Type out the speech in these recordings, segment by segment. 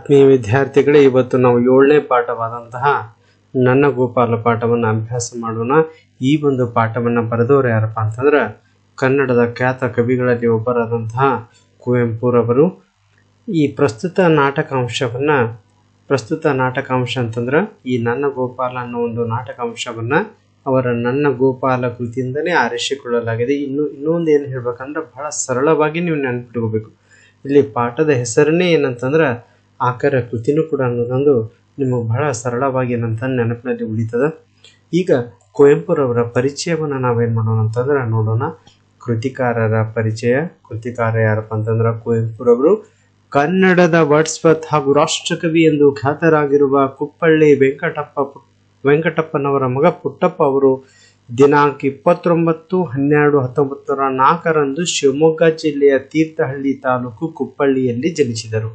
ಈ ವಿದ್ಯಾರ್ಥಿಗಳೇ ಇವತ್ತು ನಾವು ಏಳನೇ ಪಾಠವಾದಂತಹ ನನ್ನ ಗೋಪಾಲ ಪಾಠವನ್ನು ಅಭ್ಯಾಸ ಮಾಡೋಣ ಈ ಒಂದು ಪಾಠವನ್ನು ಬರೆದವರು ಯಾರಪ್ಪ ಅಂತಂದ್ರೆ ಕನ್ನಡದ ಖ್ಯಾತ ಕವಿಗಳಲ್ಲಿ ಒಬ್ಬರಾದಂತಹ ಕುವೆಂಪುರವರು ಈ ಪ್ರಸ್ತುತ ನಾಟಕಾಂಶವನ್ನು ಪ್ರಸ್ತುತ ನಾಟಕಾಂಶ ಅಂತಂದ್ರೆ ಈ ನನ್ನ ಗೋಪಾಲ ಅನ್ನೋ ಒಂದು ನಾಟಕಾಂಶವನ್ನು ಅವರ ನನ್ನ ಗೋಪಾಲ ಕೃತಿಯಿಂದಲೇ ಆರಿಸಿಕೊಳ್ಳಲಾಗಿದೆ ಇನ್ನು ಇನ್ನೊಂದು ಏನು ಹೇಳ್ಬೇಕಂದ್ರೆ ಬಹಳ ಸರಳವಾಗಿ ನೀವು ನೆನಪಿಟ್ಕೋಬೇಕು ಇಲ್ಲಿ ಪಾಠದ ಹೆಸರನ್ನೇ ಏನಂತಂದ್ರೆ ಆಕಾರ ಕೃತಿನೂ ಕೂಡ ಅನ್ನೋದೊಂದು ನಿಮಗೆ ಬಹಳ ಸರಳವಾಗಿ ಏನಂತ ನೆನಪಿನಲ್ಲಿ ಉಳಿತದ ಈಗ ಕುವೆಂಪುರವರ ಪರಿಚಯವನ್ನು ನಾವೇನು ಮಾಡೋಣ ಅಂತಂದ್ರೆ ನೋಡೋಣ ಕೃತಿಕಾರರ ಪರಿಚಯ ಕೃತಿಕಾರ ಯಾರಪ್ಪ ಅಂತಂದ್ರೆ ಕುವೆಂಪುರವರು ಕನ್ನಡದ ವರ್ಡ್ಸ್ವತ್ ಹಾಗೂ ರಾಷ್ಟ್ರಕವಿ ಎಂದು ಖ್ಯಾತರಾಗಿರುವ ಕುಪ್ಪಳ್ಳಿ ವೆಂಕಟಪ್ಪ ಪು- ವೆಂಕಟಪ್ಪನವರ ಮಗ ಪುಟ್ಟಪ್ಪ ಅವರು ದಿನಾಂಕ ಇಪ್ಪತ್ತೊಂಬತ್ತು ಹನ್ನೆರಡು ಹತ್ತೊಂಬತ್ತು ನೂರ ನಾಲ್ಕರಂದು ಶಿವಮೊಗ್ಗ ಜಿಲ್ಲೆಯ ತೀರ್ಥಹಳ್ಳಿ ತಾಲೂಕು ಕುಪ್ಪಳ್ಳಿಯಲ್ಲಿ ಜನಿಸಿದರು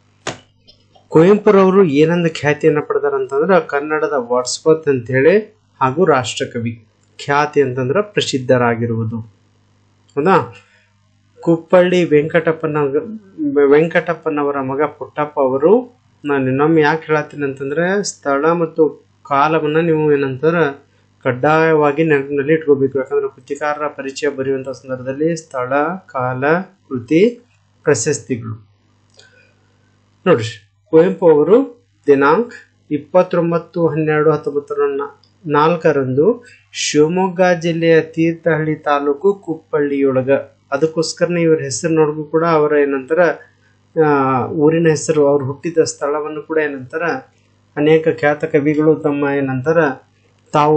ಕುವೆಂಪುರವರು ಏನಂದ ಖ್ಯಾತಿಯನ್ನು ಪಡೆದಾರ ಅಂತಂದ್ರೆ ಕನ್ನಡದ ವಾಟ್ಸ್ವತ್ ಅಂತೇಳಿ ಹಾಗೂ ರಾಷ್ಟ್ರಕವಿ ಖ್ಯಾತಿ ಅಂತಂದ್ರೆ ಪ್ರಸಿದ್ಧರಾಗಿರುವುದು ಹೌದಾ ಕುಪ್ಪಳ್ಳಿ ವೆಂಕಟಪ್ಪನ ವೆಂಕಟಪ್ಪನವರ ಮಗ ಪುಟ್ಟಪ್ಪ ಅವರು ನಾನು ಇನ್ನೊಮ್ಮೆ ಯಾಕೆ ಹೇಳತ್ತೀನಿ ಅಂತಂದ್ರೆ ಸ್ಥಳ ಮತ್ತು ಕಾಲವನ್ನ ನೀವು ಏನಂತಾರೆ ಕಡ್ಡಾಯವಾಗಿ ನೆನಪಿನಲ್ಲಿ ಇಟ್ಕೋಬೇಕು ಯಾಕಂದ್ರೆ ಕೃತಿಕಾರರ ಪರಿಚಯ ಬರೆಯುವಂಥ ಸಂದರ್ಭದಲ್ಲಿ ಸ್ಥಳ ಕಾಲ ಕೃತಿ ಪ್ರಶಸ್ತಿಗಳು ನೋಡ್ರಿ ಕುವೆಂಪು ಅವರು ದಿನಾಂಕ ಇಪ್ಪತ್ತೊಂಬತ್ತು ಹನ್ನೆರಡು ಹತ್ತೊಂಬತ್ತರ ನಾಲ್ಕರಂದು ಶಿವಮೊಗ್ಗ ಜಿಲ್ಲೆಯ ತೀರ್ಥಹಳ್ಳಿ ತಾಲೂಕು ಕುಪ್ಪಳ್ಳಿಯೊಳಗ ಅದಕ್ಕೋಸ್ಕರನೇ ಇವ್ರ ಹೆಸರು ನೋಡಿಗೂ ಕೂಡ ಅವರ ಏನಂತಾರ ಆ, ಊರಿನ ಹೆಸರು ಅವ್ರು ಹುಟ್ಟಿದ ಸ್ಥಳವನ್ನು ಕೂಡ ಏನಂತಾರ ಅನೇಕ ಖ್ಯಾತ ಕವಿಗಳು ತಮ್ಮ ಏನಂತಾರ ತಾವು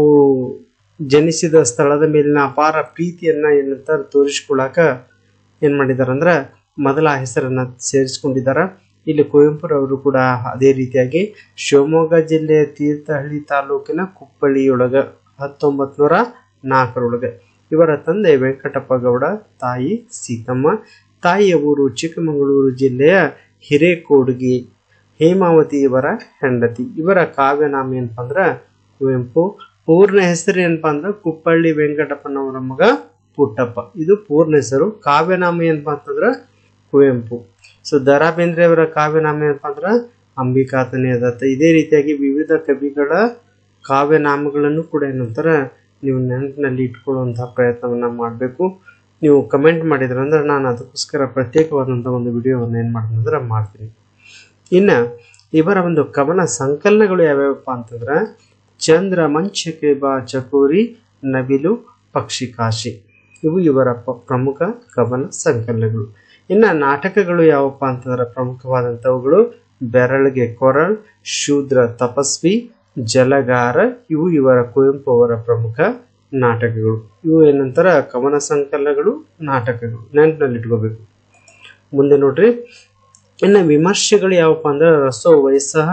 ಜನಿಸಿದ ಸ್ಥಳದ ಮೇಲಿನ ಅಪಾರ ಪ್ರೀತಿಯನ್ನ ಏನಂತಾರ ತೋರಿಸ್ಕೊಳಕ ಏನ್ ಮಾಡಿದಾರ ಅಂದ್ರ ಮೊದಲ ಆ ಹೆಸರನ್ನ ಸೇರಿಸ್ಕೊಂಡಿದಾರ ಇಲ್ಲಿ ಕುವೆಂಪುರವರು ಕೂಡ ಅದೇ ರೀತಿಯಾಗಿ ಶಿವಮೊಗ್ಗ ಜಿಲ್ಲೆಯ ತೀರ್ಥಹಳ್ಳಿ ತಾಲೂಕಿನ ಕುಪ್ಪಳ್ಳಿಯೊಳಗ ಹತ್ತೊಂಬತ್ ನೂರ ನಾಲ್ಕರೊಳಗೆ ಇವರ ತಂದೆ ವೆಂಕಟಪ್ಪ ಗೌಡ ತಾಯಿ ಸೀತಮ್ಮ ತಾಯಿಯ ಊರು ಚಿಕ್ಕಮಗಳೂರು ಜಿಲ್ಲೆಯ ಹಿರೇಕೋಡ್ಗಿ ಹೇಮಾವತಿ ಇವರ ಹೆಂಡತಿ ಇವರ ಕಾವ್ಯನಾಮ ಏನಪ್ಪ ಅಂದ್ರ ಕುವೆಂಪು ಪೂರ್ಣ ಹೆಸರು ಏನಪ್ಪಾ ಅಂದ್ರ ಕುಪ್ಪಳ್ಳಿ ವೆಂಕಟಪ್ಪನವರ ಮಗ ಪುಟ್ಟಪ್ಪ ಇದು ಪೂರ್ಣ ಹೆಸರು ಕಾವ್ಯನಾಮ ಏನಪ್ಪಾ ಅಂತಂದ್ರ ಕುವೆಂಪು ಸೊ ದ ರಾ ಬೇಂದ್ರೆ ಅವರ ಕಾವ್ಯನಾಮ ಏನಪ್ಪಾ ಅಂದ್ರ ಅಂಬಿಕಾತನೇ ದತ್ತ ಇದೇ ರೀತಿಯಾಗಿ ವಿವಿಧ ಕವಿಗಳ ಕಾವ್ಯನಾಮಗಳನ್ನು ಕೂಡ ಏನಂತಾರ ನೀವು ನೆನಪಿನಲ್ಲಿ ಇಟ್ಕೊಳ್ಳುವಂತಹ ಪ್ರಯತ್ನವನ್ನ ಮಾಡಬೇಕು ನೀವು ಕಮೆಂಟ್ ಮಾಡಿದ್ರೆ ಅಂದ್ರೆ ನಾನು ಅದಕ್ಕೋಸ್ಕರ ಪ್ರತ್ಯೇಕವಾದಂಥ ಒಂದು ವಿಡಿಯೋವನ್ನು ಏನು ಮಾಡ್ತೀನಿ ಅಂದ್ರೆ ಮಾಡ್ತೀನಿ ಇನ್ನ ಇವರ ಒಂದು ಕವನ ಸಂಕಲನಗಳು ಯಾವ್ಯಾವಪ್ಪ ಅಂತಂದ್ರೆ ಚಂದ್ರ ಮಂಚಕ್ಕೆ ಬಾ ಚಕೋರಿ ನವಿಲು ಪಕ್ಷಿ ಕಾಶಿ ಇವು ಇವರ ಪ- ಪ್ರಮುಖ ಕವನ ಸಂಕಲನಗಳು ಇನ್ನ ನಾಟಕಗಳು ಯಾವಪ್ಪ ಅಂತಂದ್ರೆ ಪ್ರಮುಖವಾದಂಥವುಗಳು ಬೆರಳಿಗೆ ಕೊರಳ್ ಶೂದ್ರ ತಪಸ್ವಿ ಜಲಗಾರ ಇವು ಇವರ ಕುವೆಂಪು ಅವರ ಪ್ರಮುಖ ನಾಟಕಗಳು ಇವು ಏನಂತಾರ ಕವನ ಸಂಕಲನಗಳು ನಾಟಕಗಳು ನೆನಪಿನಲ್ಲಿ ಇಟ್ಕೋಬೇಕು ಮುಂದೆ ನೋಡ್ರಿ ಇನ್ನು ವಿಮರ್ಶೆಗಳು ಯಾವಪ್ಪ ಅಂದ್ರೆ ರಸೋ ವಯಸ್ಸಹ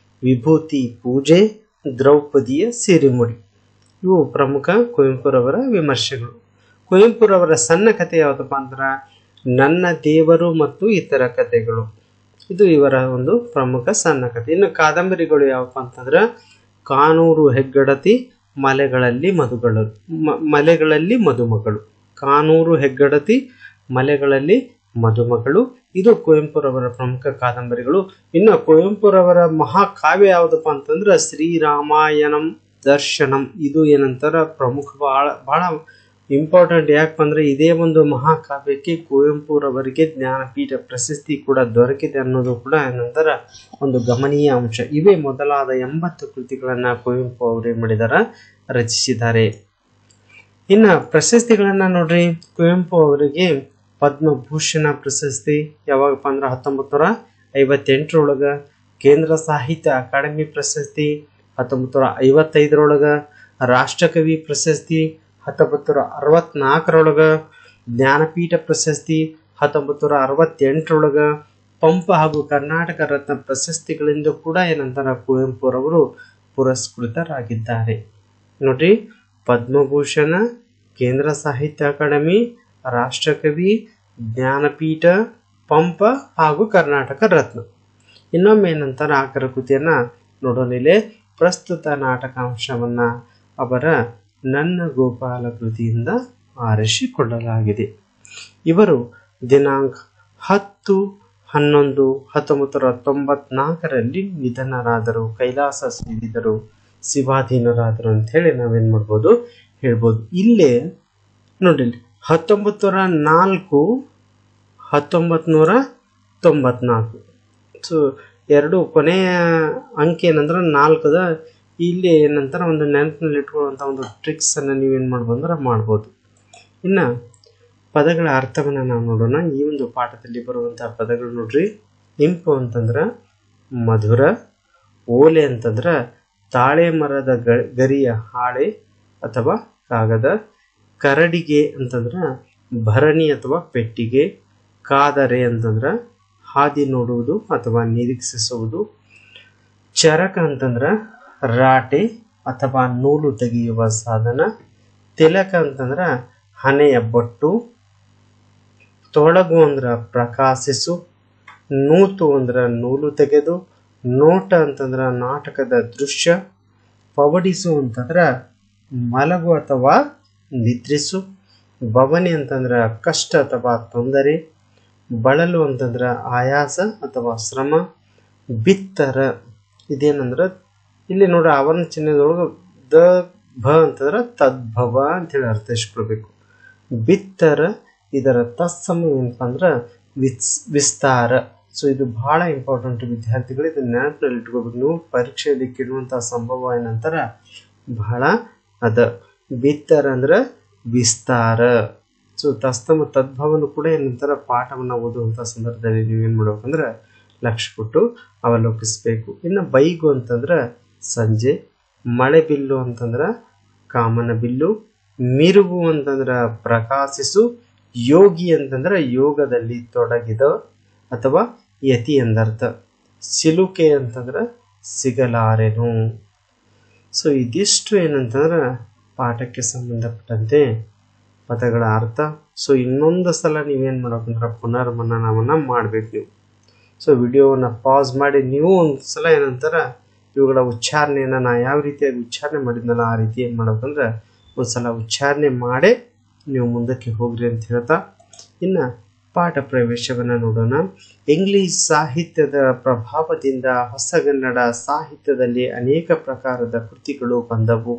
ವಿಭೂತಿ ಪೂಜೆ ದ್ರೌಪದಿಯ ಸಿರಿಮುಡಿ ಇವು ಪ್ರಮುಖ ಕುವೆಂಪುರವರ ವಿಮರ್ಶೆಗಳು ಕುವೆಂಪುರವರ ಸಣ್ಣ ಕಥೆ ಯಾವುದಪ್ಪ ಅಂದ್ರೆ ನನ್ನ ದೇವರು ಮತ್ತು ಇತರ ಕಥೆಗಳು ಇದು ಇವರ ಒಂದು ಪ್ರಮುಖ ಸಣ್ಣ ಕಥೆ ಇನ್ನು ಕಾದಂಬರಿಗಳು ಯಾವಪ್ಪ ಅಂತಂದ್ರೆ ಕಾನೂರು ಹೆಗ್ಗಡತಿ ಮಲೆಗಳಲ್ಲಿ ಮಧುಗಳು ಮ- ಮಲೆಗಳಲ್ಲಿ ಮಧುಮಗಳು ಕಾನೂರು ಹೆಗ್ಗಡತಿ ಮಲೆಗಳಲ್ಲಿ ಮಧುಮಗಳು ಇದು ಕುವೆಂಪುರವರ ಪ್ರಮುಖ ಕಾದಂಬರಿಗಳು ಇನ್ನು ಕುವೆಂಪುರವರ ಮಹಾಕಾವ್ಯ ಯಾವುದಪ್ಪ ಅಂತಂದ್ರೆ ಶ್ರೀರಾಮಾಯಣಂ ದರ್ಶನಂ ಇದು ಏನಂತಾರ ಪ್ರಮುಖ ಬಹಳ ಬಹಳ ಇಂಪಾರ್ಟೆಂಟ್ ಯಾಕಪ್ಪ ಅಂದ್ರೆ ಇದೇ ಒಂದು ಮಹಾಕಾವ್ಯಕ್ಕೆ ಕುವೆಂಪುರವರಿಗೆ ಜ್ಞಾನಪೀಠ ಪ್ರಶಸ್ತಿ ಕೂಡ ದೊರಕಿದೆ ಅನ್ನೋದು ಕೂಡ ಏನಂತಾರ ಒಂದು ಗಮನೀಯ ಅಂಶ ಇವೇ ಮೊದಲಾದ ಎಂಬತ್ತು ಕೃತಿಗಳನ್ನ ಕುವೆಂಪು ಅವರು ಏನ್ ಮಾಡಿದಾರ ರಚಿಸಿದ್ದಾರೆ ಇನ್ನ ಪ್ರಶಸ್ತಿಗಳನ್ನ ನೋಡ್ರಿ ಕುವೆಂಪು ಅವರಿಗೆ ಪದ್ಮಭೂಷಣ ಪ್ರಶಸ್ತಿ ಯಾವಾಗಪ್ಪ ಅಂದ್ರೆ ಹತ್ತೊಂಬತ್ತು ನೂರ ಐವತ್ತೆಂಟರೊಳಗ ಕೇಂದ್ರ ಸಾಹಿತ್ಯ ಅಕಾಡೆಮಿ ಪ್ರಶಸ್ತಿ ಹತ್ತೊಂಬತ್ತು ನೂರ ಐವತ್ತೈದರೊಳಗ ರಾಷ್ಟ್ರಕವಿ ಪ್ರಶಸ್ತಿ ಹತ್ತೊಂಬತ್ತು ನೂರ ಅರವತ್ನಾಲ್ಕರೊಳಗ ಜ್ಞಾನಪೀಠ ಪ್ರಶಸ್ತಿ ಹತ್ತೊಂಬತ್ತು ನೂರ ಅರವತ್ತೆಂಟರೊಳಗ ಪಂಪ ಹಾಗೂ ಕರ್ನಾಟಕ ರತ್ನ ಪ್ರಶಸ್ತಿಗಳಿಂದ ಕೂಡ ಏನಂತಾರ ಕುವೆಂಪುರವರು ಪುರಸ್ಕೃತರಾಗಿದ್ದಾರೆ ನೋಡ್ರಿ ಪದ್ಮಭೂಷಣ ಕೇಂದ್ರ ಸಾಹಿತ್ಯ ಅಕಾಡೆಮಿ ರಾಷ್ಟ್ರಕವಿ ಜ್ಞಾನಪೀಠ ಪಂಪ ಹಾಗೂ ಕರ್ನಾಟಕ ರತ್ನ ಇನ್ನೊಮ್ಮೆ ಏನಂತಾರೆ ಆಕರ ಕೃತಿಯನ್ನ ನೋಡೋಣ ಇಲ್ಲಿ ಪ್ರಸ್ತುತ ನಾಟಕಾಂಶವನ್ನ ಅವರ ನನ್ನ ಗೋಪಾಲ ಕೃತಿಯಿಂದ ಆರಿಸಿಕೊಳ್ಳಲಾಗಿದೆ ಇವರು ದಿನಾಂಕ ಹತ್ತು ಹನ್ನೊಂದು ಹತ್ತೊಂಬತ್ತು ನೂರ ತೊಂಬತ್ನಾಲ್ಕರಲ್ಲಿ ನಿಧನರಾದರು ಕೈಲಾಸ ಸೇರಿದರು ಶಿವಾಧೀನರಾದರು ಅಂತ ಹೇಳಿ ನಾವೇನ್ ಮಾಡ್ಬೋದು ಹೇಳ್ಬೋದು ಇಲ್ಲೇ ನೋಡಿ ಹತ್ತೊಂಬತ್ತು ನೂರ ನಾಲ್ಕು ಹತ್ತೊಂಬತ್ತು ನೂರ ತೊಂಬತ್ನಾಲ್ಕು ಸೊ ಎರಡು ಕೊನೆಯ ಅಂಕಿ ಏನಂದ್ರೆ ನಾಲ್ಕದ ಇಲ್ಲಿ ಏನಂತಾರೆ ಒಂದು ನೆನಪಿನಲ್ಲಿ ಇಟ್ಕೊಳ್ಳುವಂಥ ಒಂದು ಟ್ರಿಕ್ಸನ್ನು ನೀವೇನು ಮಾಡ್ಬೋದು ಅಂದ್ರೆ ಮಾಡ್ಬೋದು ಇನ್ನು ಪದಗಳ ಅರ್ಥವನ್ನು ನಾವು ನೋಡೋಣ ಈ ಒಂದು ಪಾಠದಲ್ಲಿ ಬರುವಂತಹ ಪದಗಳು ನೋಡ್ರಿ ಇಂಪು ಅಂತಂದ್ರೆ ಮಧುರ ಓಲೆ ಅಂತಂದ್ರೆ ತಾಳೆ ಮರದ ಗ- ಗರಿಯ ಹಾಳೆ ಅಥವಾ ಕಾಗದ ಕರಡಿಗೆ ಅಂತಂದ್ರೆ ಭರಣಿ ಅಥವಾ ಪೆಟ್ಟಿಗೆ ಕಾದರೆ ಅಂತಂದ್ರೆ ಹಾದಿ ನೋಡುವುದು ಅಥವಾ ನಿರೀಕ್ಷಿಸುವುದು ಚರಕ ಅಂತಂದ್ರೆ ರಾಟೆ ಅಥವಾ ನೂಲು ತೆಗೆಯುವ ಸಾಧನ ತಿಲಕ ಅಂತಂದ್ರೆ ಹಣೆಯ ಬೊಟ್ಟು ತೊಳಗು ಅಂದ್ರೆ ಪ್ರಕಾಶಿಸು ನೂತು ಅಂದ್ರೆ ನೂಲು ತೆಗೆದು ನೋಟ ಅಂತಂದ್ರೆ ನಾಟಕದ ದೃಶ್ಯ ಪವಡಿಸು ಅಂತಂದ್ರೆ ಮಲಗು ಅಥವಾ ನಿದ್ರಿಸು ಬವನೆ ಅಂತಂದ್ರೆ ಕಷ್ಟ ಅಥವಾ ತೊಂದರೆ ಬಳಲು ಅಂತಂದ್ರೆ ಆಯಾಸ ಅಥವಾ ಶ್ರಮ ಬಿತ್ತರ ಇದೇನಂದ್ರೆ ಇಲ್ಲಿ ನೋಡ್ರಿ ಆವರಣ ಚಿಹ್ನೆದೊಳಗೆ ದ ಭ ಅಂತಂದ್ರೆ ತದ್ಭವ ಅಂತೇಳಿ ಅರ್ಥೈಸ್ಕೊಳ್ಬೇಕು ಬಿತ್ತರ ಇದರ ತತ್ಸಮ ಏನಪ್ಪ ಅಂದ್ರೆ ವಿಸ್ ವಿಸ್ತಾರ ಸೊ ಇದು ಬಹಳ ಇಂಪಾರ್ಟೆಂಟ್ ವಿದ್ಯಾರ್ಥಿಗಳು ಇದನ್ನ ನೆನಪಿನಲ್ಲಿ ಇಟ್ಕೋಬೇಕು ನೀವು ಪರೀಕ್ಷೆಯಲ್ಲಿ ಕೇಳುವಂತಹ ಸಂಭವ ಏನಂತಾರ ಬಹಳ ಅದ ಬಿತ್ತರ ಅಂದ್ರೆ ವಿಸ್ತಾರ ಸೊ ತಸ್ತಮ ತದ್ಭವನು ಕೂಡ ಏನಂತಾರ ಪಾಠವನ್ನು ಓದುವಂಥ ಸಂದರ್ಭದಲ್ಲಿ ನೀವೇನು ಮಾಡ್ಬೇಕಂದ್ರೆ ಲಕ್ಷ್ಯ ಕೊಟ್ಟು ಅವಲೋಕಿಸ್ಬೇಕು ಇನ್ನು ಬೈಗು ಅಂತಂದ್ರೆ ಸಂಜೆ ಮಳೆ ಬಿಲ್ಲು ಅಂತಂದ್ರೆ ಕಾಮನ ಬಿಲ್ಲು ಮಿರುಗು ಅಂತಂದ್ರೆ ಪ್ರಕಾಶಿಸು ಯೋಗಿ ಅಂತಂದ್ರೆ ಯೋಗದಲ್ಲಿ ತೊಡಗಿದ ಅಥವಾ ಯತಿ ಎಂದರ್ಥ ಸಿಲುಕೆ ಅಂತಂದ್ರೆ ಸಿಗಲಾರೆನು ಸೊ ಇದಿಷ್ಟು ಏನಂತಂದ್ರೆ ಪಾಠಕ್ಕೆ ಸಂಬಂಧಪಟ್ಟಂತೆ ಪದಗಳ ಅರ್ಥ ಸೊ ಇನ್ನೊಂದು ಸಲ ನೀವೇನು ಮಾಡ್ಬೇಕಂದ್ರೆ ಪುನರ್ಮನನವನ್ನು ಮಾಡ್ಬೇಕು ನೀವು ಸೊ ವಿಡಿಯೋವನ್ನು ಪಾಸ್ ಮಾಡಿ ನೀವು ಒಂದು ಸಲ ಏನಂತಾರ ಇವುಗಳ ಉಚ್ಚಾರಣೆಯನ್ನು ನಾ ಯಾವ ರೀತಿಯಾಗಿ ಉಚ್ಚಾರಣೆ ಮಾಡಿದ್ನಲ್ಲ ಆ ರೀತಿ ಏನು ಮಾಡ್ಬೇಕಂದ್ರೆ ಒಂದು ಸಲ ಉಚ್ಚಾರಣೆ ಮಾಡೇ ನೀವು ಮುಂದಕ್ಕೆ ಹೋಗ್ರಿ ಅಂತ ಹೇಳ್ತಾ ಇನ್ನು ಪಾಠ ಪ್ರವೇಶವನ್ನು ನೋಡೋಣ ಇಂಗ್ಲಿಷ್ ಸಾಹಿತ್ಯದ ಪ್ರಭಾವದಿಂದ ಹೊಸಗನ್ನಡ ಸಾಹಿತ್ಯದಲ್ಲಿ ಅನೇಕ ಪ್ರಕಾರದ ಕೃತಿಗಳು ಬಂದವು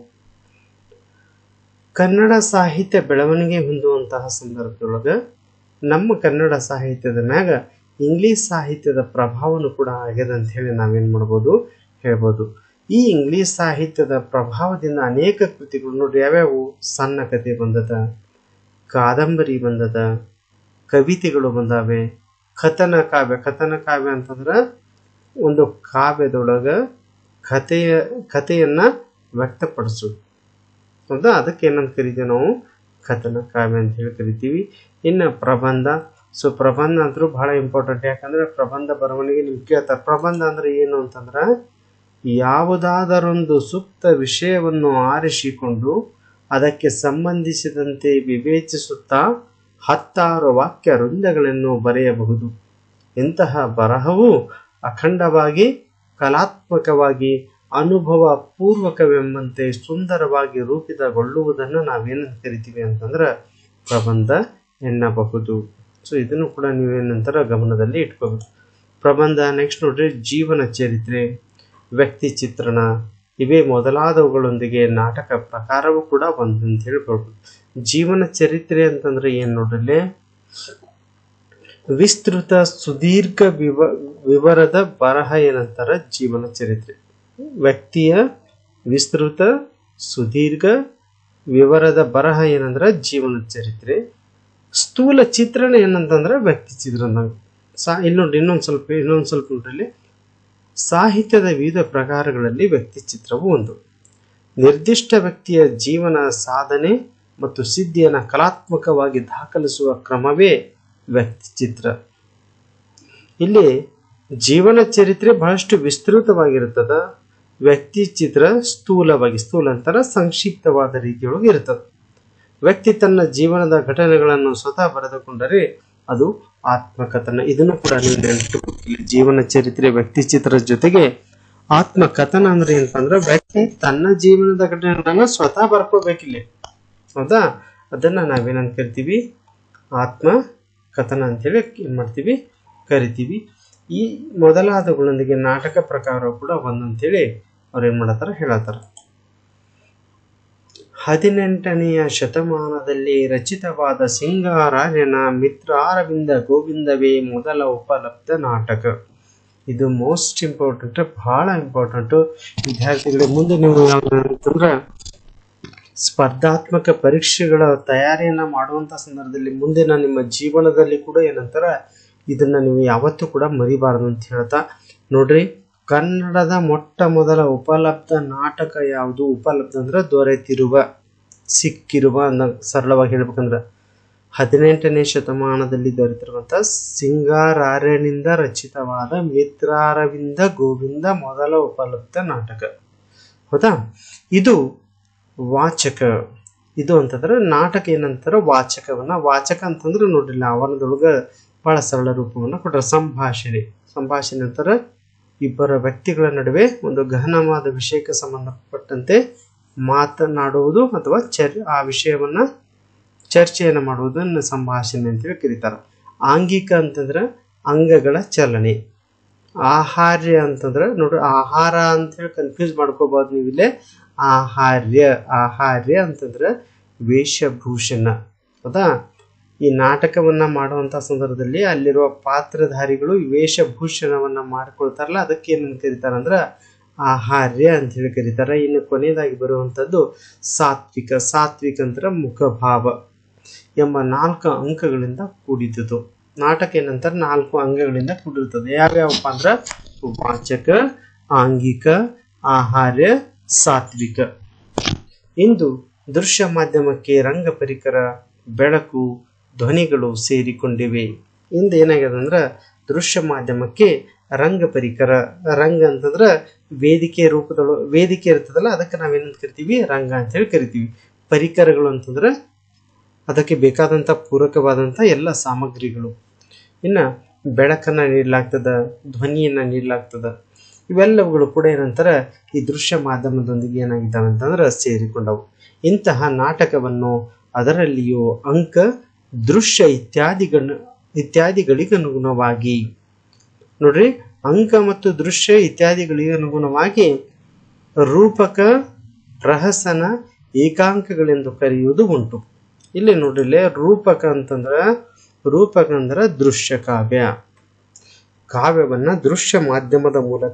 ಕನ್ನಡ ಸಾಹಿತ್ಯ ಬೆಳವಣಿಗೆ ಹೊಂದುವಂತಹ ಸಂದರ್ಭದೊಳಗೆ ನಮ್ಮ ಕನ್ನಡ ಸಾಹಿತ್ಯದ ಮ್ಯಾಗ ಇಂಗ್ಲಿಷ್ ಸಾಹಿತ್ಯದ ಪ್ರಭಾವನು ಕೂಡ ಆಗ್ಯದ ಅಂತ ಹೇಳಿ ನಾವೇನು ಮಾಡ್ಬೋದು ಹೇಳ್ಬೋದು ಈ ಇಂಗ್ಲಿಷ್ ಸಾಹಿತ್ಯದ ಪ್ರಭಾವದಿಂದ ಅನೇಕ ಕೃತಿಗಳು ನೋಡ್ರಿ ಯಾವ್ಯಾವು ಸಣ್ಣ ಕಥೆ ಬಂದದ ಕಾದಂಬರಿ ಬಂದದ ಕವಿತೆಗಳು ಬಂದಾವೆ ಕಥನ ಕಾವ್ಯ ಕಥನ ಕಾವ್ಯ ಅಂತಂದ್ರೆ ಒಂದು ಕಾವ್ಯದೊಳಗ ಕಥೆಯ ಕಥೆಯನ್ನ ವ್ಯಕ್ತಪಡಿಸೋದು ಹೌದಾ ಅದಕ್ಕೆ ಏನಂತ ಕರಿತೀವಿ ನಾವು ಕಥನ ಕಾವ್ಯ ಅಂತ ಹೇಳಿ ಕರಿತೀವಿ ಇನ್ನು ಪ್ರಬಂಧ ಸೊ ಪ್ರಬಂಧ ಅಂದ್ರೂ ಬಹಳ ಇಂಪಾರ್ಟೆಂಟ್ ಯಾಕಂದ್ರೆ ಪ್ರಬಂಧ ಬರವಣಿಗೆ ನಿಮ್ಗೆ ಕೇಳ್ತಾರೆ ಪ್ರಬಂಧ ಅಂದ್ರೆ ಏನು ಅಂತಂದ್ರೆ ಯಾವುದಾದರೊಂದು ಸೂಕ್ತ ವಿಷಯವನ್ನು ಆರಿಸಿಕೊಂಡು ಅದಕ್ಕೆ ಸಂಬಂಧಿಸಿದಂತೆ ವಿವೇಚಿಸುತ್ತಾ ಹತ್ತಾರು ವಾಕ್ಯ ವೃಂದಗಳನ್ನು ಬರೆಯಬಹುದು ಇಂತಹ ಬರಹವು ಅಖಂಡವಾಗಿ ಕಲಾತ್ಮಕವಾಗಿ ಅನುಭವ ಪೂರ್ವಕವೆಂಬಂತೆ ಸುಂದರವಾಗಿ ರೂಪಿತಗೊಳ್ಳುವುದನ್ನು ನಾವೇನಂತ ಕರಿತೀವಿ ಅಂತಂದ್ರೆ ಪ್ರಬಂಧ ಎನ್ನಬಹುದು ಸೊ ಇದನ್ನು ಕೂಡ ನೀವೇನಂತಾರ ಗಮನದಲ್ಲಿ ಇಟ್ಕೋಬೇಕು ಪ್ರಬಂಧ ನೆಕ್ಸ್ಟ್ ನೋಡ್ರಿ ಜೀವನ ಚರಿತ್ರೆ ವ್ಯಕ್ತಿ ಚಿತ್ರಣ ಇವೇ ಮೊದಲಾದವುಗಳೊಂದಿಗೆ ನಾಟಕ ಪ್ರಕಾರವೂ ಕೂಡ ಒಂದು ಅಂತ ಹೇಳ್ಬೋದು ಜೀವನ ಚರಿತ್ರೆ ಅಂತಂದ್ರೆ ಏನ್ ನೋಡ್ರಲ್ಲಿ ವಿಸ್ತೃತ ಸುದೀರ್ಘ ವಿವ ವಿವರದ ಬರಹ ಏನಂತಾರ ಜೀವನ ಚರಿತ್ರೆ ವ್ಯಕ್ತಿಯ ವಿಸ್ತೃತ ಸುದೀರ್ಘ ವಿವರದ ಬರಹ ಏನಂದ್ರ ಜೀವನ ಚರಿತ್ರೆ ಸ್ಥೂಲ ಚಿತ್ರಣ ಏನಂತಂದ್ರೆ ವ್ಯಕ್ತಿ ಚಿತ್ರಣ ಸಾ ಇಲ್ಲಿ ನೋಡ್ರಿ ಇನ್ನೊಂದು ಸ್ವಲ್ಪ ಇನ್ನೊಂದು ಸ್ವಲ್ಪ ನೋಡ್ರಿ ಸಾಹಿತ್ಯದ ವಿವಿಧ ಪ್ರಕಾರಗಳಲ್ಲಿ ವ್ಯಕ್ತಿ ಚಿತ್ರವು ಒಂದು ನಿರ್ದಿಷ್ಟ ವ್ಯಕ್ತಿಯ ಜೀವನ ಸಾಧನೆ ಮತ್ತು ಸಿದ್ಧಿಯನ್ನು ಕಲಾತ್ಮಕವಾಗಿ ದಾಖಲಿಸುವ ಕ್ರಮವೇ ವ್ಯಕ್ತಿ ಚಿತ್ರ ಇಲ್ಲಿ ಜೀವನ ಚರಿತ್ರೆ ಬಹಳಷ್ಟು ವಿಸ್ತೃತವಾಗಿರುತ್ತದ ವ್ಯಕ್ತಿ ಚಿತ್ರ ಸ್ಥೂಲವಾಗಿ ಸ್ಥೂಲ ಅಂತರ ಸಂಕ್ಷಿಪ್ತವಾದ ರೀತಿಯೊಳಗೆ ಇರ್ತದೆ ವ್ಯಕ್ತಿ ತನ್ನ ಜೀವನದ ಘಟನೆಗಳನ್ನು ಸ್ವತಃ ಬರೆದುಕೊಂಡರೆ ಅದು ಆತ್ಮಕಥನ ಇದನ್ನು ಕೂಡ ನೀವು ನೆನಪಿಟ್ಟುಕೊಳ್ಳಿ ಜೀವನ ಚರಿತ್ರೆ ವ್ಯಕ್ತಿ ಚಿತ್ರದ ಜೊತೆಗೆ ಆತ್ಮಕಥನ ಅಂದ್ರೆ ಏನಪ್ಪ ಅಂದ್ರೆ ವ್ಯಕ್ತಿ ತನ್ನ ಜೀವನದ ಘಟನೆಗಳನ್ನ ಸ್ವತಃ ಬರ್ಕೋಬೇಕಿಲ್ಲಿ ಹೌದಾ ಅದನ್ನ ನಾವೇನಂತ ಕರಿತೀವಿ ಆತ್ಮ ಕಥನ ಅಂತೇಳಿ ಏನ್ ಮಾಡ್ತೀವಿ ಕರಿತೀವಿ ಈ ಮೊದಲಾದಗಳೊಂದಿಗೆ ನಾಟಕ ಪ್ರಕಾರ ಕೂಡ ಒಂದಂತೇಳಿ ಅವ್ರು ಏನ್ ಮಾಡತ್ತಾರ ಹೇಳತ್ತಾರ ಹದಿನೆಂಟನೆಯ ಶತಮಾನದಲ್ಲಿ ರಚಿತವಾದ ಸಿಂಗಾರಾರ್ಯನ ಮಿತ್ರಾರವಿಂದ ಗೋವಿಂದವೇ ಮೊದಲ ಉಪಲಬ್ಧ ನಾಟಕ ಇದು ಮೋಸ್ಟ್ ಇಂಪಾರ್ಟೆಂಟ್ ಬಹಳ ಇಂಪಾರ್ಟೆಂಟ್ ವಿದ್ಯಾರ್ಥಿಗಳಿಗೆ ಮುಂದೆ ನೀವು ಅಂತಂದ್ರೆ ಸ್ಪರ್ಧಾತ್ಮಕ ಪರೀಕ್ಷೆಗಳ ತಯಾರಿಯನ್ನ ಮಾಡುವಂತ ಸಂದರ್ಭದಲ್ಲಿ ಮುಂದಿನ ನಿಮ್ಮ ಜೀವನದಲ್ಲಿ ಕೂಡ ಏನಂತಾರ ಇದನ್ನ ನೀವು ಯಾವತ್ತೂ ಕೂಡ ಮರಿಬಾರದು ಅಂತ ಹೇಳ್ತಾ ನೋಡ್ರಿ ಕನ್ನಡದ ಮೊಟ್ಟ ಮೊದಲ ಉಪಲಬ್ಧ ನಾಟಕ ಯಾವುದು ಉಪಲಬ್ಧ ಅಂದ್ರೆ ದೊರೆತಿರುವ ಸಿಕ್ಕಿರುವ ಅನ್ನೋ ಸರಳವಾಗಿ ಹೇಳ್ಬೇಕಂದ್ರ ಹದಿನೆಂಟನೇ ಶತಮಾನದಲ್ಲಿ ದೊರೆತಿರುವಂತ ಸಿಂಗಾರಾರ್ಯನಿಂದ ರಚಿತವಾದ ಮಿತ್ರಾರವಿಂದ ಗೋವಿಂದ ಮೊದಲ ಉಪಲಬ್ಧ ನಾಟಕ ಹೌದಾ ಇದು ವಾಚಕ ಇದು ಅಂತಂದ್ರೆ ನಾಟಕ ಏನಂತಾರ ವಾಚಕವನ್ನ ವಾಚಕ ಅಂತಂದ್ರೆ ನೋಡ್ರಿಲ್ಲ ಅವನದೊಳಗ ಬಹಳ ಸರಳ ರೂಪವನ್ನ ಕೊಟ್ಟರೆ ಸಂಭಾಷಣೆ ಸಂಭಾಷಣೆ ಅಂತಾರ ಇಬ್ಬರ ವ್ಯಕ್ತಿಗಳ ನಡುವೆ ಒಂದು ಗಹನವಾದ ವಿಷಯಕ್ಕೆ ಸಂಬಂಧಪಟ್ಟಂತೆ ಮಾತನಾಡುವುದು ಅಥವಾ ಚರ್ ಆ ವಿಷಯವನ್ನ ಚರ್ಚೆಯನ್ನು ಮಾಡುವುದನ್ನು ಸಂಭಾಷಣೆ ಅಂತೇಳಿ ಕರೀತಾರ ಆಂಗಿಕ ಅಂತಂದ್ರೆ ಅಂಗಗಳ ಚಲನೆ ಆಹಾರ್ಯ ಅಂತಂದ್ರೆ ನೋಡ್ರಿ ಆಹಾರ ಅಂತೇಳಿ ಕನ್ಫ್ಯೂಸ್ ಮಾಡ್ಕೋಬಹುದು ನೀವು ಇಲ್ಲೇ ಆಹಾರ್ಯ ಆಹಾರ್ಯ ಅಂತಂದ್ರೆ ವೇಷಭೂಷಣ ಹೌದಾ ಈ ನಾಟಕವನ್ನ ಮಾಡುವಂತ ಸಂದರ್ಭದಲ್ಲಿ ಅಲ್ಲಿರುವ ಪಾತ್ರಧಾರಿಗಳು ವೇಷಭೂಷಣವನ್ನ ಮಾಡಿಕೊಳ್ತಾರಲ್ಲ ಅದಕ್ಕೆ ಏನಂತ ಕರೀತಾರ ಅಂದ್ರ ಆಹಾರ್ಯ ಅಂತ ಹೇಳಿ ಕರೀತಾರೆ ಇನ್ನು ಕೊನೆಯದಾಗಿ ಬರುವಂತದ್ದು ಸಾತ್ವಿಕ ಸಾತ್ವಿಕ ಅಂತರ ಮುಖಭಾವ ಎಂಬ ನಾಲ್ಕು ಅಂಕಗಳಿಂದ ಕೂಡಿದುದು ನಾಟಕ ಏನಂತಾರೆ ನಾಲ್ಕು ಅಂಗಗಳಿಂದ ಕೂಡಿರುತ್ತದೆ ಯಾವ್ಯಾವಪ್ಪ ಅಂದ್ರ ವಾಚಕ ಆಂಗಿಕ ಆಹಾರ್ಯ ಸಾತ್ವಿಕ ಇಂದು ದೃಶ್ಯ ಮಾಧ್ಯಮಕ್ಕೆ ರಂಗ ಪರಿಕರ ಬೆಳಕು ಧ್ವನಿಗಳು ಸೇರಿಕೊಂಡಿವೆ ಇಂದು ಏನಾಗಿದೆ ಅಂದ್ರೆ ದೃಶ್ಯ ಮಾಧ್ಯಮಕ್ಕೆ ರಂಗ ಪರಿಕರ ರಂಗ ಅಂತಂದ್ರ ವೇದಿಕೆ ರೂಪದೊಳ ವೇದಿಕೆ ಇರ್ತದಲ್ಲ ಅದಕ್ಕೆ ನಾವೇನಂತ ಕರಿತೀವಿ ರಂಗ ಅಂತ ಹೇಳಿ ಕರಿತೀವಿ ಪರಿಕರಗಳು ಅಂತಂದ್ರೆ ಅದಕ್ಕೆ ಬೇಕಾದಂತ ಪೂರಕವಾದಂತ ಎಲ್ಲ ಸಾಮಗ್ರಿಗಳು ಇನ್ನ ಬೆಳಕನ್ನ ನೀಡಲಾಗ್ತದ ಧ್ವನಿಯನ್ನ ನೀಡಲಾಗ್ತದ ಇವೆಲ್ಲವುಗಳು ಕೂಡ ಏನಂತಾರ ಈ ದೃಶ್ಯ ಮಾಧ್ಯಮದೊಂದಿಗೆ ಏನಾಗಿದ್ದಾವೆ ಅಂತಂದ್ರೆ ಸೇರಿಕೊಂಡವು ಇಂತಹ ನಾಟಕವನ್ನು ಅದರಲ್ಲಿಯೂ ಅಂಕ ದೃಶ್ಯ ಇತ್ಯಾದಿಗಳ ಇತ್ಯಾದಿಗಳಿಗೆ ಅನುಗುಣವಾಗಿ ನೋಡ್ರಿ ಅಂಕ ಮತ್ತು ದೃಶ್ಯ ಇತ್ಯಾದಿಗಳಿಗೆ ಅನುಗುಣವಾಗಿ ರೂಪಕ ಪ್ರಹಸನ ಏಕಾಂಕಗಳೆಂದು ಕರೆಯುವುದು ಉಂಟು ಇಲ್ಲಿ ನೋಡ್ರಿ ರೂಪಕ ಅಂತಂದ್ರ ರೂಪಕ ಅಂದ್ರ ದೃಶ್ಯ ಕಾವ್ಯ ಕಾವ್ಯವನ್ನ ದೃಶ್ಯ ಮಾಧ್ಯಮದ ಮೂಲಕ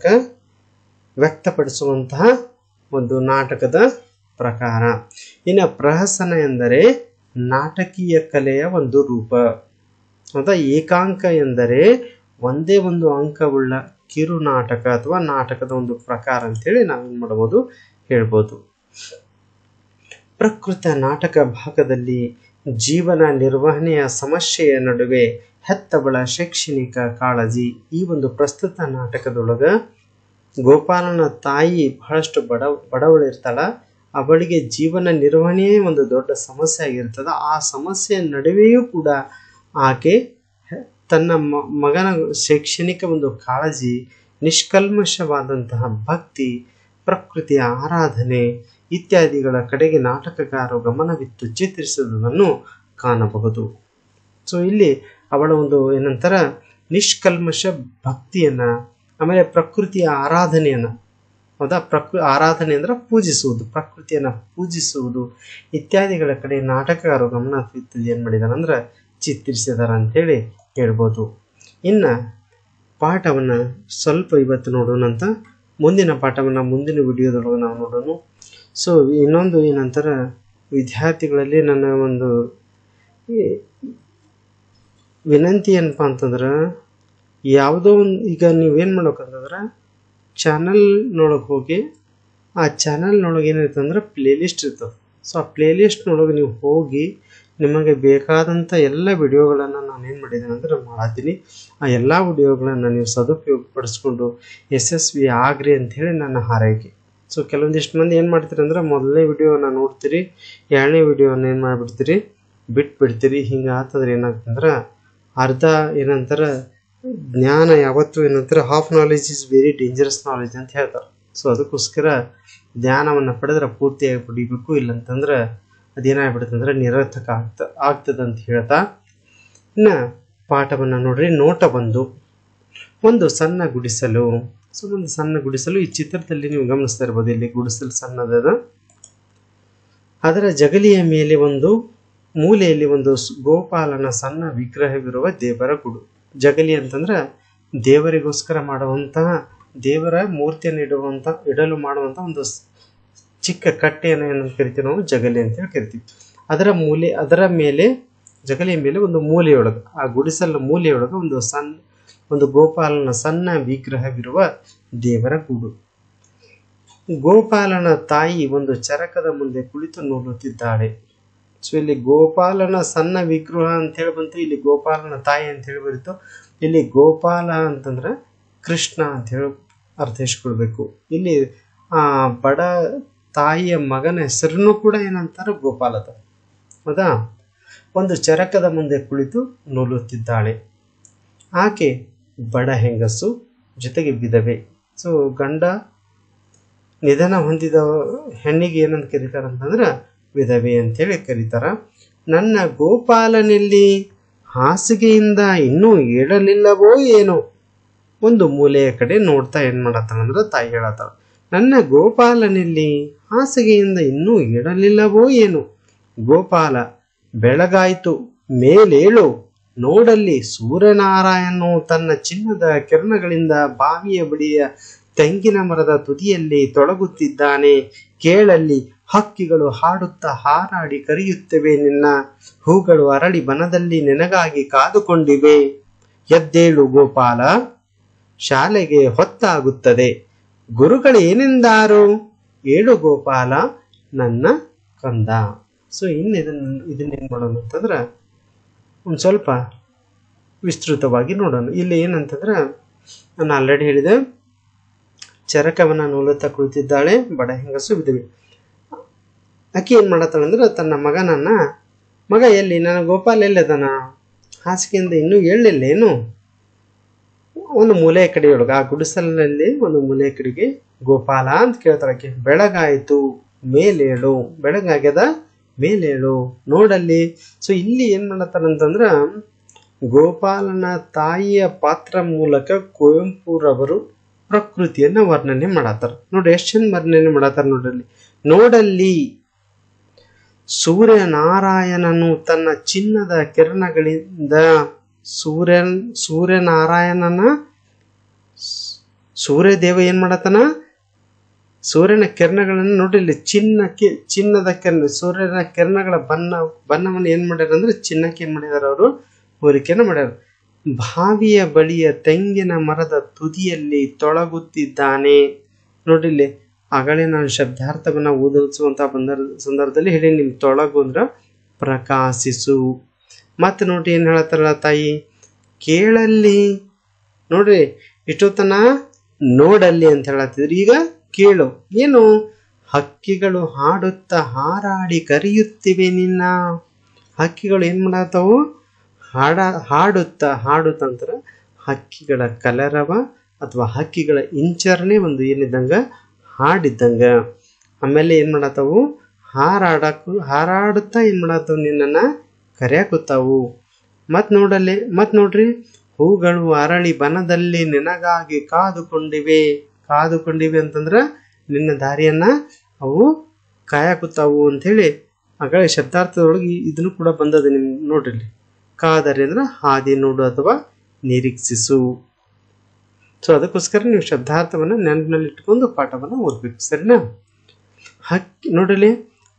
ವ್ಯಕ್ತಪಡಿಸುವಂತಹ ಒಂದು ನಾಟಕದ ಪ್ರಕಾರ ಇನ್ನು ಪ್ರಹಸನ ಎಂದರೆ ನಾಟಕೀಯ ಕಲೆಯ ಒಂದು ರೂಪ ಹೌದಾ ಏಕಾಂಕ ಎಂದರೆ ಒಂದೇ ಒಂದು ಅಂಕವುಳ್ಳ ಕಿರು ನಾಟಕ ಅಥವಾ ನಾಟಕದ ಒಂದು ಪ್ರಕಾರ ಅಂತೇಳಿ ನಾವೇನ್ ಮಾಡಬಹುದು ಹೇಳ್ಬೋದು ಪ್ರಕೃತ ನಾಟಕ ಭಾಗದಲ್ಲಿ ಜೀವನ ನಿರ್ವಹಣೆಯ ಸಮಸ್ಯೆಯ ನಡುವೆ ಹೆತ್ತವಳ ಶೈಕ್ಷಣಿಕ ಕಾಳಜಿ ಈ ಒಂದು ಪ್ರಸ್ತುತ ನಾಟಕದೊಳಗ ಗೋಪಾಲನ ತಾಯಿ ಬಹಳಷ್ಟು ಬಡ ಬಡವಳು ಇರ್ತಾಳ ಅವಳಿಗೆ ಜೀವನ ನಿರ್ವಹಣೆಯೇ ಒಂದು ದೊಡ್ಡ ಸಮಸ್ಯೆ ಆಗಿರ್ತದ ಆ ಸಮಸ್ಯೆಯ ನಡುವೆಯೂ ಕೂಡ ಆಕೆ ತನ್ನ ಮಗನ ಶೈಕ್ಷಣಿಕ ಒಂದು ಕಾಳಜಿ ನಿಷ್ಕಲ್ಮಶವಾದಂತಹ ಭಕ್ತಿ ಪ್ರಕೃತಿಯ ಆರಾಧನೆ ಇತ್ಯಾದಿಗಳ ಕಡೆಗೆ ನಾಟಕಗಾರರು ಗಮನವಿತ್ತು ಚಿತ್ರಿಸುವುದನ್ನು ಕಾಣಬಹುದು ಸೊ ಇಲ್ಲಿ ಅವಳ ಒಂದು ಏನಂತಾರ ನಿಷ್ಕಲ್ಮಶ ಭಕ್ತಿಯನ್ನ ಆಮೇಲೆ ಪ್ರಕೃತಿಯ ಆರಾಧನೆಯನ್ನ ಹೌದಾ ಪ್ರಕೃ ಆರಾಧನೆ ಅಂದ್ರೆ ಪೂಜಿಸುವುದು ಪ್ರಕೃತಿಯನ್ನ ಪೂಜಿಸುವುದು ಇತ್ಯಾದಿಗಳ ಕಡೆ ನಾಟಕಗಾರರು ಗಮನ ಏನ್ ಮಾಡಿದಾರ ಅಂದ್ರೆ ಚಿತ್ರಿಸಿದಾರ ಅಂತೇಳಿ ಹೇಳ್ಬೋದು ಇನ್ನ ಪಾಠವನ್ನ ಸ್ವಲ್ಪ ಇವತ್ತು ನೋಡೋಣ ಅಂತ ಮುಂದಿನ ಪಾಠವನ್ನ ಮುಂದಿನ ವಿಡಿಯೋದೊಳಗೆ ನಾವು ನೋಡೋಣ ಸೊ ಇನ್ನೊಂದು ಏನಂತಾರ ವಿದ್ಯಾರ್ಥಿಗಳಲ್ಲಿ ನನ್ನ ಒಂದು ವಿನಂತಿ ಏನಪ್ಪ ಅಂತಂದ್ರೆ ಯಾವುದೋ ಒಂದು ಈಗ ನೀವೇನು ಮಾಡ್ಬೇಕಂತಂದ್ರೆ ಚಾನಲ್ನೊಳಗೆ ಹೋಗಿ ಆ ಚಾನಲ್ನೊಳಗೆ ಏನಿರ್ತದೆ ಅಂದ್ರೆ ಪ್ಲೇಲಿಸ್ಟ್ ಇರ್ತದೆ ಸೊ ಆ ಪ್ಲೇಲಿಸ್ಟ್ನೊಳಗೆ ನೀವು ಹೋಗಿ ನಿಮಗೆ ಬೇಕಾದಂಥ ಎಲ್ಲ ವಿಡಿಯೋಗಳನ್ನು ನಾನು ಏನು ಮಾಡಿದ್ದೇನೆ ಅಂದ್ರೆ ಮಾಡತ್ತೀನಿ ಆ ಎಲ್ಲ ವಿಡಿಯೋಗಳನ್ನು ನೀವು ಸದುಪಯೋಗ ಪಡಿಸ್ಕೊಂಡು ಯಶಸ್ವಿ ಆಗ್ರಿ ಅಂಥೇಳಿ ನನ್ನ ಹಾರೈಕೆ ಸೊ ಕೆಲವೊಂದಿಷ್ಟು ಮಂದಿ ಏನು ಮಾಡ್ತೀರಿ ಅಂದ್ರೆ ಮೊದಲನೇ ವಿಡಿಯೋನ ನೋಡ್ತೀರಿ ಎರಡನೇ ವಿಡಿಯೋನ ಏನು ಮಾಡಿಬಿಡ್ತೀರಿ ಬಿಟ್ಬಿಡ್ತೀರಿ ಹಿಂಗೆ ಆತಂದ್ರೆ ಏನಾಗ್ತಂದ್ರೆ ಅರ್ಧ ಏನಂತಾರ ಜ್ಞಾನ ಯಾವತ್ತೂ ಏನಂತಾರೆ half knowledge is very dangerous knowledge ಅಂತ ಹೇಳ್ತಾರೆ ಸೊ ಅದಕ್ಕೋಸ್ಕರ ಜ್ಞಾನವನ್ನು ಪಡೆದ್ರೆ ಪೂರ್ತಿಯಾಗಿ ಪಡಿಬೇಕು ಇಲ್ಲಂತಂದ್ರೆ ಅದೇನಾಗ್ಬಿಡುತ್ತೆ ಅಂದ್ರೆ ನಿರರ್ಥಕ ಆಗ್ತ ಆಗ್ತದೆ ಅಂತ ಹೇಳ್ತಾ ಇನ್ನು ಪಾಠವನ್ನು ನೋಡ್ರಿ ನೋಟ ಬಂದು ಒಂದು ಸಣ್ಣ ಗುಡಿಸಲು ಸೊ ಒಂದು ಸಣ್ಣ ಗುಡಿಸಲು ಈ ಚಿತ್ರದಲ್ಲಿ ನೀವು ಗಮನಿಸ್ತಾ ಇರ್ಬೋದು ಇಲ್ಲಿ ಗುಡಿಸಲು ಸಣ್ಣದದ ಅದರ ಜಗಲಿಯ ಮೇಲೆ ಒಂದು ಮೂಲೆಯಲ್ಲಿ ಒಂದು ಸ್- ಗೋಪಾಲನ ಸಣ್ಣ ವಿಗ್ರಹವಿರುವ ದೇವರ ಗುಡು ಜಗಲಿ ಅಂತಂದ್ರೆ ದೇವರಿಗೋಸ್ಕರ ಮಾಡುವಂತಹ ದೇವರ ಮೂರ್ತಿಯನ್ನು ಇಡುವಂತ ಇಡಲು ಮಾಡುವಂತ ಒಂದು ಸ್- ಚಿಕ್ಕ ಕಟ್ಟೆಯನ್ನು ಏನಂತ ಕರಿತೀವಿ ನಾವು ಜಗಲಿ ಅಂತ ಹೇಳಿ ಕರಿತೀವಿ ಅದರ ಮೂಲೆ ಅದರ ಮೇಲೆ ಜಗಲಿಯ ಮೇಲೆ ಒಂದು ಮೂಲೆಯೊಳಗೆ ಆ ಗುಡಿಸಲ ಮೂಲೆಯೊಳಗೆ ಒಂದು ಸಣ್ಣ ಒಂದು ಗೋಪಾಲನ ಸಣ್ಣ ವಿಗ್ರಹವಿರುವ ದೇವರ ಗೂಡು ಗೋಪಾಲನ ತಾಯಿ ಒಂದು ಚರಕದ ಮುಂದೆ ಕುಳಿತು ನೋಡುತ್ತಿದ್ದಾಳೆ ಸೊ ಇಲ್ಲಿ ಗೋಪಾಲನ ಸಣ್ಣ ವಿಗ್ರಹ ಅಂತ ಹೇಳಿ ಬಂತು ಇಲ್ಲಿ ಗೋಪಾಲನ ತಾಯಿ ಅಂತ ಹೇಳಿ ಬರೀತು ಇಲ್ಲಿ ಗೋಪಾಲ ಅಂತಂದ್ರೆ ಕೃಷ್ಣ ಅಂತ ಹೇಳಿ ಅರ್ಥೈಸ್ಕೊಳ್ಬೇಕು ಇಲ್ಲಿ ಆ ಬಡ ತಾಯಿಯ ಮಗನ ಹೆಸರನ್ನು ಕೂಡ ಏನಂತಾರೆ ಗೋಪಾಲದ ಹೌದಾ ಒಂದು ಚರಕದ ಮುಂದೆ ಕುಳಿತು ನೋಡುತ್ತಿದ್ದಾಳೆ ಆಕೆ ಬಡ ಹೆಂಗಸು ಜೊತೆಗೆ ವಿಧವೆ ಸೊ ಗಂಡ ನಿಧನ ಹೊಂದಿದ ಹೆಣ್ಣಿಗೆ ಏನಂತ ಕರೀತಾರ ಅಂತಂದ್ರೆ ವಿಧವೆ ಅಂತೇಳಿ ಕರೀತಾರ ನನ್ನ ಗೋಪಾಲನಲ್ಲಿ ಹಾಸಿಗೆಯಿಂದ ಇನ್ನೂ ಏಳಲಿಲ್ಲವೋ ಏನೋ ಒಂದು ಮೂಲೆಯ ಕಡೆ ನೋಡ್ತಾ ಏನ್ ಮಾಡತ್ತಾಳಂದ್ರ ತಾಯಿ ಹೇಳತ್ತಾಳ ನನ್ನ ಗೋಪಾಲನಲ್ಲಿ ಹಾಸಿಗೆಯಿಂದ ಇನ್ನೂ ಏಳಲಿಲ್ಲವೋ ಏನು ಗೋಪಾಲ ಬೆಳಗಾಯ್ತು ಮೇಲೇಳು ನೋಡಲ್ಲಿ ಸೂರ್ಯನಾರಾಯಣನು ತನ್ನ ಚಿನ್ನದ ಕಿರಣಗಳಿಂದ ಬಾವಿಯ ಬಳಿಯ ತೆಂಗಿನ ಮರದ ತುದಿಯಲ್ಲಿ ತೊಳಗುತ್ತಿದ್ದಾನೆ ಕೇಳಲ್ಲಿ ಹಕ್ಕಿಗಳು ಹಾಡುತ್ತಾ ಹಾರಾಡಿ ಕರೆಯುತ್ತವೆ ನಿನ್ನ ಹೂಗಳು ಅರಳಿ ಬನದಲ್ಲಿ ನಿನಗಾಗಿ ಕಾದುಕೊಂಡಿವೆ ಎದ್ದೇಳು ಗೋಪಾಲ ಶಾಲೆಗೆ ಹೊತ್ತಾಗುತ್ತದೆ ಗುರುಗಳು ಏನೆಂದಾರು ಏಳು ಗೋಪಾಲ ನನ್ನ ಕಂದ ಸೊ ಇನ್ನು ಇದನ್ನ ಇದನ್ನೇನು ಮಾಡೋಣ ಅಂತಂದ್ರೆ ಒಂದು ಸ್ವಲ್ಪ ವಿಸ್ತೃತವಾಗಿ ನೋಡೋಣ ಇಲ್ಲಿ ಏನಂತಂದ್ರೆ ನಾನು ಆಲ್ರೆಡಿ ಹೇಳಿದೆ ಚರಕವನ್ನ ನೂಲುತ್ತಾ ಕುಳಿತಿದ್ದಾಳೆ ಬಡ ಹೆಂಗಸು ವಿಧವೆ ಆಕೆ ಏನ್ ಮಾಡತ್ತಾಳಂದ್ರೆ ತನ್ನ ಮಗನನ್ನ ಮಗ ಎಲ್ಲಿ ನನ್ನ ಗೋಪಾಲ್ ಎಲ್ಲದನ ಹಾಸಿಗೆಯಿಂದ ಇನ್ನೂ ಹೇಳಲಿಲ್ಲ ಏನು ಒಂದು ಮೂಲೆಯ ಕಡೆಯೊಳಗೆ ಆ ಗುಡಿಸಲಿನಲ್ಲಿ ಒಂದು ಮೂಲೆಯ ಕಡೆಗೆ ಗೋಪಾಲ ಅಂತ ಕೇಳ್ತಾಳಕ್ಕೆ ಬೆಳಗಾಯ್ತು ಮೇಲೇಳು ಬೆಳಗಾಗ್ಯದ ಮೇಲೇಳು ನೋಡಲ್ಲಿ ಸೊ ಇಲ್ಲಿ ಏನ್ ಮಾಡತ್ತಾರಂತಂದ್ರ ಗೋಪಾಲನ ತಾಯಿಯ ಪಾತ್ರ ಮೂಲಕ ಕುವೆಂಪುರವರು ಪ್ರಕೃತಿಯನ್ನ ವರ್ಣನೆ ಮಾಡತ್ತಾರ ನೋಡಿ ಎಷ್ಟು ಚಂದ ವರ್ಣನೆ ಮಾಡತ್ತಾರ ನೋಡ್ರಲ್ಲಿ ನೋಡಲ್ಲಿ ಸೂರ್ಯನಾರಾಯಣನು ತನ್ನ ಚಿನ್ನದ ಕಿರಣಗಳಿಂದ ಸೂರ್ಯನ್ ಸೂರ್ಯನಾರಾಯಣನ ಸೂರ್ಯದೇವ ಏನ್ ಮಾಡತ್ತಾನ ಸೂರ್ಯನ ಕಿರಣಗಳನ್ನು ನೋಡಿ ಇಲ್ಲಿ ಚಿನ್ನಕ್ಕೆ ಚಿನ್ನದ ಕಿರಣ ಸೂರ್ಯನ ಕಿರಣಗಳ ಬಣ್ಣ ಬಣ್ಣವನ್ನು ಏನ್ ಮಾಡ್ಯಾರ ಅಂದ್ರೆ ಚಿನ್ನಕ್ಕೆ ಏನ್ ಮಾಡಿದಾರ ಅವರು ಹೋಲಿಕೆಯನ್ನು ಮಾಡ್ಯಾರ ಬಾವಿಯ ಬಳಿಯ ತೆಂಗಿನ ಮರದ ತುದಿಯಲ್ಲಿ ತೊಳಗುತ್ತಿದ್ದಾನೆ ನೋಡಿ ಇಲ್ಲಿ ಆಗಲೇ ನಾನು ಶಬ್ದಾರ್ಥವನ್ನ ಓದಿಸುವಂತ ಬಂದ ಸಂದರ್ಭದಲ್ಲಿ ಹೇಳಿ ನಿಮ್ ತೊಳಗು ಅಂದ್ರ ಪ್ರಕಾಶಿಸು ಮತ್ತೆ ನೋಡ್ರಿ ಏನ್ ಹೇಳತ್ತಾರ ತಾಯಿ ಕೇಳಲ್ಲಿ ನೋಡ್ರಿ ಇಷ್ಟೊತ್ತನ ನೋಡಲ್ಲಿ ಅಂತ ಹೇಳತ್ತಿದ್ರು ಈಗ ಕೇಳು ಏನು ಹಕ್ಕಿಗಳು ಹಾಡುತ್ತಾ ಹಾರಾಡಿ ಕರೆಯುತ್ತಿವೆ ನಿನ್ನ ಹಕ್ಕಿಗಳು ಏನ್ ಮಾಡತ್ತಾವು ಹಾಡ ಹಾಡುತ್ತಾ ಹಾಡುತ್ತಂದ್ರ ಹಕ್ಕಿಗಳ ಕಲರವ ಅಥವಾ ಹಕ್ಕಿಗಳ ಇಂಚರಣೆ ಒಂದು ಏನಿದ್ದಂಗ ಹಾಡಿದ್ದಂಗ ಆಮೇಲೆ ಏನ್ ಮಾಡತ್ತಾವು ಹಾರಾಡಕ್ಕೂ ಹಾರಾಡುತ್ತಾ ಏನ್ ಮಾಡತ್ತಾವು ನಿನ್ನನ್ನ ಕರೆಯಾಕುತ್ತಾವು ಮತ್ ನೋಡಲ್ಲಿ ಮತ್ ನೋಡ್ರಿ ಹೂಗಳು ಅರಳಿ ಬನದಲ್ಲಿ ನಿನಗಾಗಿ ಕಾದುಕೊಂಡಿವೆ ಕಾದುಕೊಂಡಿವೆ ಅಂತಂದ್ರ ನಿನ್ನ ದಾರಿಯನ್ನ ಅವು ಕಾಯಕುತ್ತಾವು ಅಂಥೇಳಿ ಆಗಳ ಶಬ್ದಾರ್ಥದೊಳಗೆ ಇದನ್ನು ಕೂಡ ಬಂದದ ನಿಮ್ ನೋಡ್ರಿ ಕಾದರೆ ಅಂದ್ರೆ ಹಾದಿ ನೋಡು ಅಥವಾ ನಿರೀಕ್ಷಿಸು ಸೊ ಅದಕ್ಕೋಸ್ಕರ ನೀವು ಶಬ್ದಾರ್ಥವನ್ನ ನೆನಪಿನಲ್ಲಿ ಇಟ್ಕೊಂಡು ಪಾಠವನ್ನ ಓದ್ಬೇಕು ಸರಿನಾ ಹಕ್ಕಿ ನೋಡಲಿ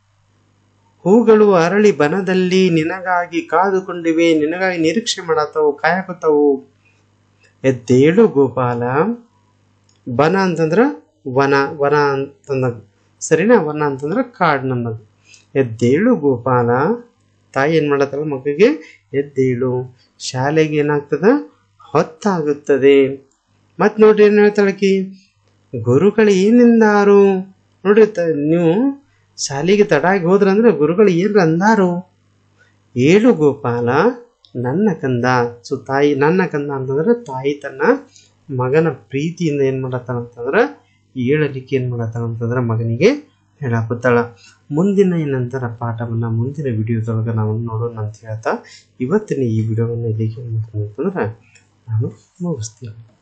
ಹೂಗಳು ಅರಳಿ ಬನದಲ್ಲಿ ನಿನಗಾಗಿ ಕಾದುಕೊಂಡಿವೆ ನಿನಗಾಗಿ ನಿರೀಕ್ಷೆ ಮಾಡತ್ತವು ಕಾಯಕತ್ತವು ಎದ್ದೇಳು ಗೋಪಾಲ ಬನ ಅಂತಂದ್ರ ವನ ವನ ಅಂತಂದ ಸರಿನಾ ವನ ಅಂತಂದ್ರ ಕಾಡ್ ನನ್ನದು ಎದ್ದೇಳು ಗೋಪಾಲ ತಾಯಿ ಏನ್ ಮಾಡತ್ತಲ್ಲ ಮಗುಗೆ ಎದ್ದೇಳು ಶಾಲೆಗೆ ಏನಾಗ್ತದ ಹೊತ್ತಾಗುತ್ತದೆ ಮತ್ ನೋಡ್ರಿ ಏನ್ ಹೇಳ್ತಾಳಕಿ ಗುರುಗಳು ಏನೆಂದಾರು ನೋಡ್ರಿ ತ- ನೀವು ಶಾಲೆಗೆ ತಡಾಗಿ ಹೋದ್ರಂದ್ರೆ ಗುರುಗಳು ಏನ್ರ ಅಂದಾರು ಏಳು ಗೋಪಾಲ ನನ್ನ ಕಂದ ಸೊ ತಾಯಿ ನನ್ನ ಕಂದ ಅಂತಂದ್ರೆ ತಾಯಿ ತನ್ನ ಮಗನ ಪ್ರೀತಿಯಿಂದ ಏನ್ ಮಾಡತ್ತಾಳ ಅಂತಂದ್ರ ಏಳಲಿಕ್ಕೆ ಏನ್ ಮಾಡತ್ತಾಳ ಅಂತಂದ್ರ ಮಗನಿಗೆ ಹೇಳಾಕುತ್ತಾಳ ಮುಂದಿನ ಏನಂತಾರ ಪಾಠವನ್ನ ಮುಂದಿನ ವಿಡಿಯೋದೊಳಗೆ ನಾವು ನೋಡೋಣ ಅಂತ ಹೇಳ್ತಾ ಇವತ್ತಿನ ಈ ವಿಡಿಯೋವನ್ನು ಇಲ್ಲಿಗೆ ಏನ್ ಮಾಡ್ತೀನಿ ಅಂತಂದ್ರೆ ನಾನು ಮುಗಿಸ್ತೀನಿ